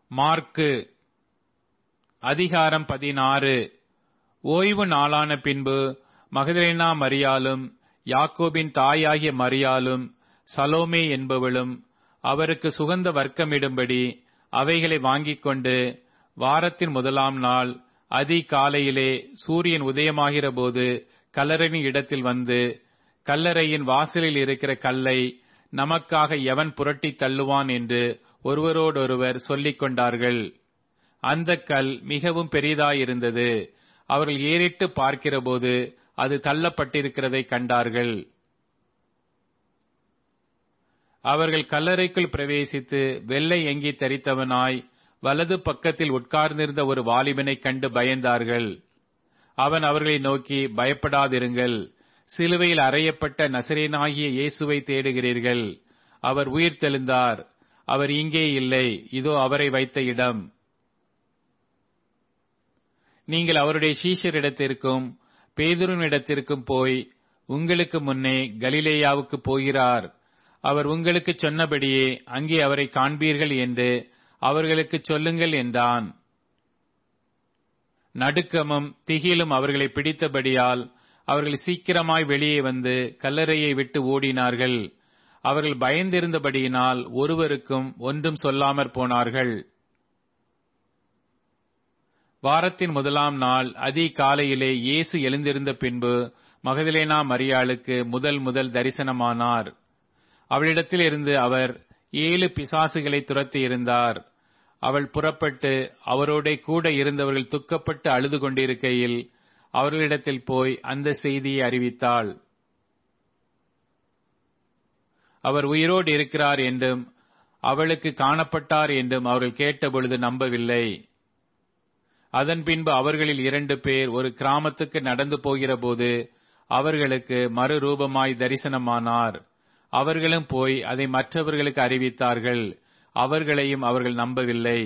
mark அதிகாரம் பதினாறு ஓய்வு நாளான பின்பு மகதலேனா மரியாலும் யாக்கோபின் தாயாகிய மரியாலும் சலோமே என்பவளும் அவருக்கு சுகந்த வர்க்கமிடும்படி அவைகளை வாங்கிக் கொண்டு வாரத்தின் முதலாம் நாள் அதி காலையிலே சூரியன் உதயமாகிற போது கல்லறையின் இடத்தில் வந்து கல்லறையின் வாசலில் இருக்கிற கல்லை நமக்காக எவன் புரட்டி தள்ளுவான் என்று ஒருவரோடொருவர் சொல்லிக் கொண்டார்கள் அந்த கல் மிகவும் பெரிதாயிருந்தது அவர்கள் ஏறிட்டு பார்க்கிறபோது அது தள்ளப்பட்டிருக்கிறதை கண்டார்கள் அவர்கள் கல்லறைக்குள் பிரவேசித்து வெள்ளை எங்கி தரித்தவனாய் வலது பக்கத்தில் உட்கார்ந்திருந்த ஒரு வாலிபனை கண்டு பயந்தார்கள் அவன் அவர்களை நோக்கி பயப்படாதிருங்கள் சிலுவையில் அறையப்பட்ட நசரேனாகிய இயேசுவை தேடுகிறீர்கள் அவர் உயிர் தெழுந்தார் அவர் இங்கே இல்லை இதோ அவரை வைத்த இடம் நீங்கள் அவருடைய சீஷரிடத்திற்கும் பேதுருவினிடத்திற்கும் போய் உங்களுக்கு முன்னே கலிலேயாவுக்கு போகிறார் அவர் உங்களுக்கு சொன்னபடியே அங்கே அவரை காண்பீர்கள் என்று அவர்களுக்கு சொல்லுங்கள் என்றான் நடுக்கமும் திகிலும் அவர்களை பிடித்தபடியால் அவர்கள் சீக்கிரமாய் வெளியே வந்து கல்லறையை விட்டு ஓடினார்கள் அவர்கள் பயந்திருந்தபடியினால் ஒருவருக்கும் ஒன்றும் சொல்லாமற் போனார்கள் வாரத்தின் முதலாம் நாள் அதி காலையிலே இயேசு எழுந்திருந்த பின்பு மகதலேனா மரியாளுக்கு முதல் முதல் தரிசனமானார் அவளிடத்தில் இருந்து அவர் ஏழு பிசாசுகளை துரத்தி இருந்தார் அவள் புறப்பட்டு அவரோட கூட இருந்தவர்கள் துக்கப்பட்டு அழுது கொண்டிருக்கையில் அவர்களிடத்தில் போய் அந்த செய்தியை அறிவித்தாள் அவர் உயிரோடு இருக்கிறார் என்றும் அவளுக்கு காணப்பட்டார் என்றும் அவர்கள் கேட்டபொழுது நம்பவில்லை அதன் பின்பு அவர்களில் இரண்டு பேர் ஒரு கிராமத்துக்கு நடந்து போகிறபோது அவர்களுக்கு மறுரூபமாய் தரிசனமானார் அவர்களும் போய் அதை மற்றவர்களுக்கு அறிவித்தார்கள் அவர்களையும் அவர்கள் நம்பவில்லை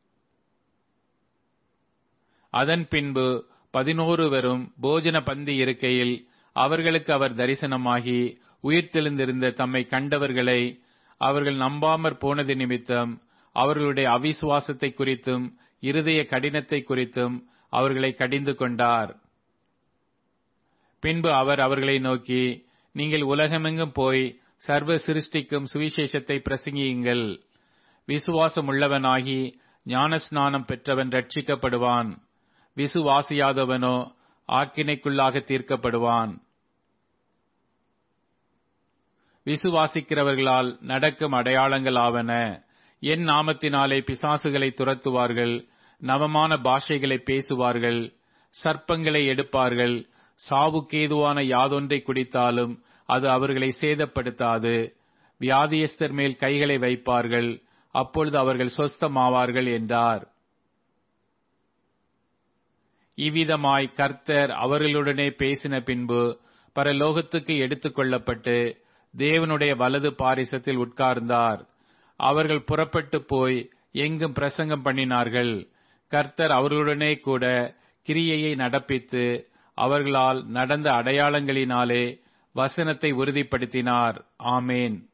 அதன் பின்பு பதினோருவரும் போஜன பந்தி இருக்கையில் அவர்களுக்கு அவர் தரிசனமாகி உயிர்த்தெழுந்திருந்த தம்மை கண்டவர்களை அவர்கள் நம்பாமற் போனது நிமித்தம் அவர்களுடைய அவிசுவாசத்தை குறித்தும் இருதய கடினத்தை குறித்தும் அவர்களை கடிந்து கொண்டார் பின்பு அவர் அவர்களை நோக்கி நீங்கள் உலகமெங்கும் போய் சர்வ சிருஷ்டிக்கும் சுவிசேஷத்தை பிரசங்கியுங்கள் விசுவாசம் உள்ளவனாகி ஞானஸ்நானம் பெற்றவன் ரட்சிக்கப்படுவான் விசுவாசியாதவனோ ஆக்கினைக்குள்ளாக தீர்க்கப்படுவான் விசுவாசிக்கிறவர்களால் நடக்கும் அடையாளங்கள் ஆவன என் நாமத்தினாலே பிசாசுகளை துரத்துவார்கள் நவமான பாஷைகளை பேசுவார்கள் சர்ப்பங்களை எடுப்பார்கள் சாவுக்கேதுவான யாதொன்றை குடித்தாலும் அது அவர்களை சேதப்படுத்தாது வியாதியஸ்தர் மேல் கைகளை வைப்பார்கள் அப்பொழுது அவர்கள் சொஸ்தமாவார்கள் என்றார் இவ்விதமாய் கர்த்தர் அவர்களுடனே பேசின பின்பு பரலோகத்துக்கு எடுத்துக் கொள்ளப்பட்டு தேவனுடைய வலது பாரிசத்தில் உட்கார்ந்தார் அவர்கள் புறப்பட்டு போய் எங்கும் பிரசங்கம் பண்ணினார்கள் கர்த்தர் அவர்களுடனே கூட கிரியையை நடப்பித்து அவர்களால் நடந்த அடையாளங்களினாலே வசனத்தை உறுதிப்படுத்தினார் ஆமேன்